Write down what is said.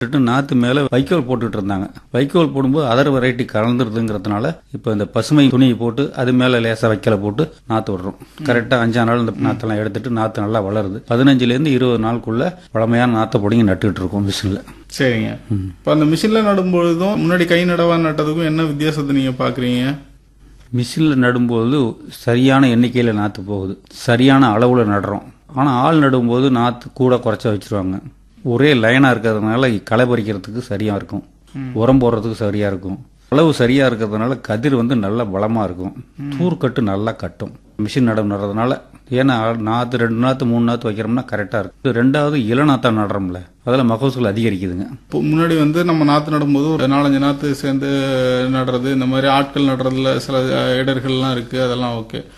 நாத்து மேல வைக்கோல் போட்டுட்டு இருந்தாங்க வைக்கோல் போடும்போது அதர் வெரைட்டி கலந்துருதுங்கிறதுனால இப்ப இந்த பசுமை துணியை போட்டு அது மேல லேசா வைக்கல போட்டு நாத்து விடுறோம் கரெக்டா அஞ்சாம் நாள் இந்த நாத்தெல்லாம் எடுத்துட்டு நாத்து நல்லா வளருது பதினஞ்சுல இருந்து இருபது நாளுக்குள்ள பழமையான நாத்தை பிடிங்கி நட்டுட்டு இருக்கோம் மிஷின்ல சரிங்க இப்போ அந்த மிஷின்ல நடும்பொழுதும் முன்னாடி கை நடவா நட்டதுக்கும் என்ன வித்தியாசத்தை நீங்க பாக்குறீங்க மிஷின்ல நடும்போது சரியான எண்ணிக்கையில நாத்து போகுது சரியான அளவுல நடுறோம் ஆனா ஆள் நடும்போது நாத்து கூட குறைச்ச வச்சிருவாங்க ஒரே லைனா இருக்கிறதுனால களை பறிக்கிறதுக்கு சரியா இருக்கும் உரம் போடுறதுக்கு சரியா இருக்கும் அளவு சரியா இருக்கிறதுனால கதிர் வந்து நல்லா பலமா இருக்கும் தூர்க்கட்டு நல்லா கட்டும் மிஷின் நடம் நடுறதுனால ஏன்னா நாத்து ரெண்டு நாத்து மூணு நாத்து வைக்கிறோம்னா கரெக்டா இருக்கு ரெண்டாவது இளநாத்தா நடுறோம்ல அதில் மகசூல் அதிகரிக்குதுங்க இப்போ முன்னாடி வந்து நம்ம நாத்து நடும்போது ஒரு நாலஞ்சு நாத்து சேர்ந்து நடுறது இந்த மாதிரி ஆட்கள் நடுறதுல சில இடர்கள்லாம் இருக்கு அதெல்லாம் ஓகே